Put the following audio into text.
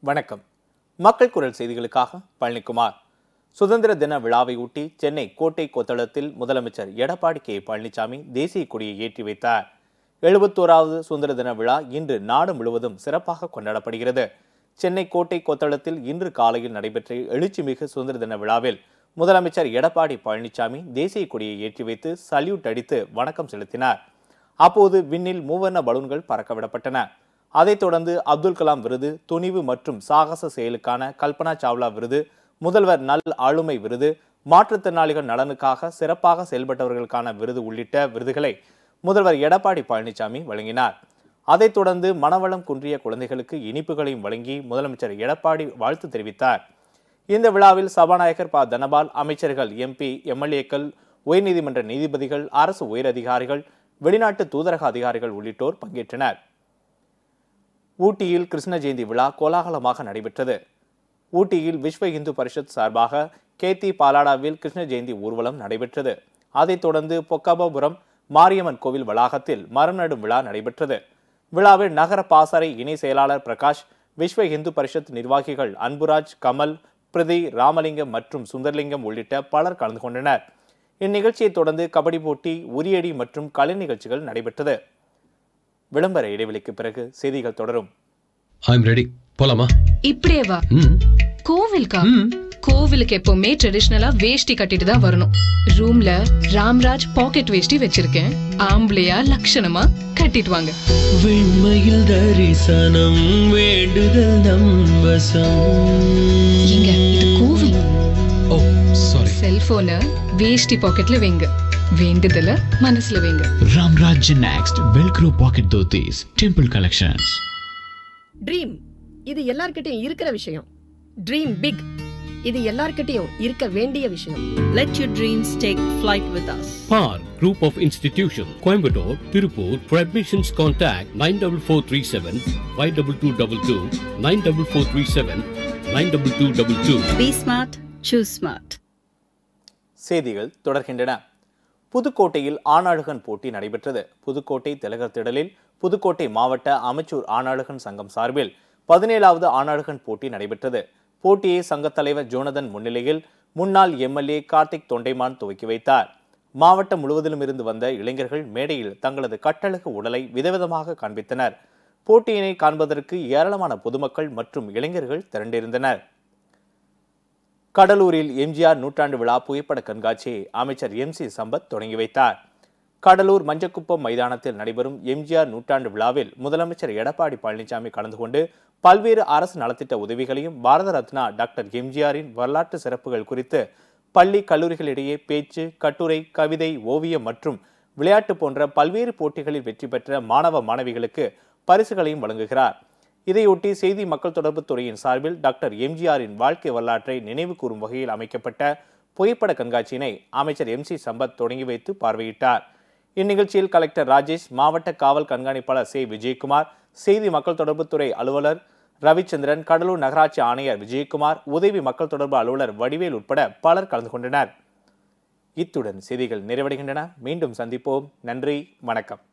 வணக்கம் மக்கள் குரல் செய்திகளுக்காக பழனிக்குமார் சுதந்திர தின விழாவை ஒட்டி சென்னை கோட்டை கொத்தளத்தில் முதலமைச்சர் எடப்பாடி கே பழனிசாமி தேசிய கொடியை ஏற்றி வைத்தார் எழுபத்தோராவது சுதந்திர தின விழா இன்று நாடு முழுவதும் சிறப்பாக கொண்டாடப்படுகிறது சென்னை கோட்டை கொத்தளத்தில் இன்று காலையில் நடைபெற்ற எழுச்சிமிகு சுதந்திர தின விழாவில் முதலமைச்சர் எடப்பாடி பழனிசாமி தேசிய கொடியை ஏற்றி வைத்து சல்யூட் அடித்து வணக்கம் செலுத்தினார் அப்போது விண்ணில் மூவர்ண பலூன்கள் பறக்கவிடப்பட்டன அதைத் தொடர்ந்து அப்துல் கலாம் விருது துணிவு மற்றும் சாகச செயலுக்கான கல்பனா சாவ்லா விருது முதல்வர் நல் ஆளுமை விருது மாற்றுத்திறனாளிகள் நலனுக்காக சிறப்பாக செயல்பட்டவர்களுக்கான விருது உள்ளிட்ட விருதுகளை முதல்வர் எடப்பாடி பழனிசாமி வழங்கினார் அதைத் தொடர்ந்து மனவளம் குன்றிய குழந்தைகளுக்கு இனிப்புகளையும் வழங்கி முதலமைச்சர் எடப்பாடி வாழ்த்து தெரிவித்தார் இந்த விழாவில் சபாநாயகர் ப தனபால் அமைச்சர்கள் எம்பி எம்எல்ஏக்கள் உயர்நீதிமன்ற நீதிபதிகள் அரசு உயரதிகாரிகள் வெளிநாட்டு தூதரக அதிகாரிகள் உள்ளிட்டோர் பங்கேற்றனர் ஊட்டியில் கிருஷ்ண ஜெயந்தி விழா கோலாகலமாக நடைபெற்றது ஊட்டியில் விஸ்வ இந்து பரிஷத் சார்பாக கேத்தி பாலாடாவில் கிருஷ்ண ஜெயந்தி ஊர்வலம் நடைபெற்றது அதைத் தொடர்ந்து பொக்காபபுரம் மாரியம்மன் கோவில் வளாகத்தில் மரம் நடும் விழா நடைபெற்றது விழாவில் நகர பாசறை இணை செயலாளர் பிரகாஷ் விஸ்வ இந்து பரிஷத் நிர்வாகிகள் அன்புராஜ் கமல் பிரதி ராமலிங்கம் மற்றும் சுந்தர்லிங்கம் உள்ளிட்ட பலர் கலந்து கொண்டனர் இந்நிகழ்ச்சியைத் தொடர்ந்து கபடி போட்டி உரியடி மற்றும் கலை நிகழ்ச்சிகள் நடைபெற்றது விளம்பர இடைவெளிக்கு பிறகு செய்திகள் தொடரும் ஐம் ரெடி போலாமா இப்படியே வா ம் கோவிலுக்கா ம் கோவிலுக்கு எப்பவுமே ட்ரெடிஷ்னலா வேஷ்டி கட்டிட்டு தான் வரணும் ரூம்ல ராம்ராஜ் பாக்கெட் வேஷ்டி வச்சிருக்கேன் ஆம்பளையா லட்சணமா கட்டிட்டு வாங்க விண்மையில் தரிசனம் வேண்டுதல் நம் வசம் இங்க இது கோவில் ஓ சாரி செல்போன வேஷ்டி பாக்கெட்ல வைங்க வேண்டுதல மனசுல வைங்க Ramraj Next Velcro Pocket Dhotis Temple Collections. Dream இது எல்லார்கிட்டயும் இருக்கிற விஷயம் ட்ரீம் பிக் இது எல்லார்கிட்டயும் இருக்க வேண்டிய விஷயம் Let your dreams take flight with us. PAR Group of Institutions, Coimbatore, Tirupur. For admissions, contact 94437 52222 94437 92222. Be smart, choose smart. செய்திகள் தொடர்கின்றன புதுக்கோட்டையில் ஆணழகன் போட்டி நடைபெற்றது புதுக்கோட்டை திலகர் திடலில் புதுக்கோட்டை மாவட்ட அமைச்சூர் ஆணழகன் சங்கம் சார்பில் பதினேழாவது ஆணழகன் போட்டி நடைபெற்றது போட்டியை சங்கத் தலைவர் ஜோனதன் முன்னிலையில் முன்னாள் எம்எல்ஏ கார்த்திக் தொண்டைமான் துவக்கி வைத்தார் மாவட்டம் முழுவதிலும் இருந்து வந்த இளைஞர்கள் மேடையில் தங்களது கட்டழகு உடலை விதவிதமாக காண்பித்தனர் போட்டியினை காண்பதற்கு ஏராளமான பொதுமக்கள் மற்றும் இளைஞர்கள் திரண்டிருந்தனர் கடலூரில் எம்ஜிஆர் நூற்றாண்டு விழா புகைப்பட கண்காட்சியை அமைச்சர் எம் சி சம்பத் தொடங்கி வைத்தார் கடலூர் மஞ்சக்குப்பம் மைதானத்தில் நடைபெறும் எம்ஜிஆர் நூற்றாண்டு விழாவில் முதலமைச்சர் எடப்பாடி பழனிசாமி கலந்து கொண்டு பல்வேறு அரசு நலத்திட்ட உதவிகளையும் பாரத ரத்னா டாக்டர் எம்ஜிஆரின் வரலாற்று சிறப்புகள் குறித்து பள்ளி கல்லூரிகளிடையே பேச்சு கட்டுரை கவிதை ஓவியம் மற்றும் விளையாட்டு போன்ற பல்வேறு போட்டிகளில் வெற்றி பெற்ற மாணவ மாணவிகளுக்கு பரிசுகளையும் வழங்குகிறார் இதையொட்டி செய்தி மக்கள் தொடர்புத் துறையின் சார்பில் டாக்டர் எம்ஜிஆரின் வாழ்க்கை வரலாற்றை நினைவு கூறும் வகையில் அமைக்கப்பட்ட புகைப்பட கண்காட்சியினை அமைச்சர் எம் சி சம்பத் தொடங்கி வைத்து பார்வையிட்டார் இந்நிகழ்ச்சியில் கலெக்டர் ராஜேஷ் மாவட்ட காவல் கண்காணிப்பாளர் சி விஜயகுமார் செய்தி மக்கள் தொடர்புத்துறை அலுவலர் ரவிச்சந்திரன் கடலூர் நகராட்சி ஆணையர் விஜயகுமார் உதவி மக்கள் தொடர்பு அலுவலர் வடிவேல் உட்பட பலர் கலந்து கொண்டனர் இத்துடன் செய்திகள் நிறைவடைகின்றன மீண்டும் சந்திப்போம் நன்றி வணக்கம்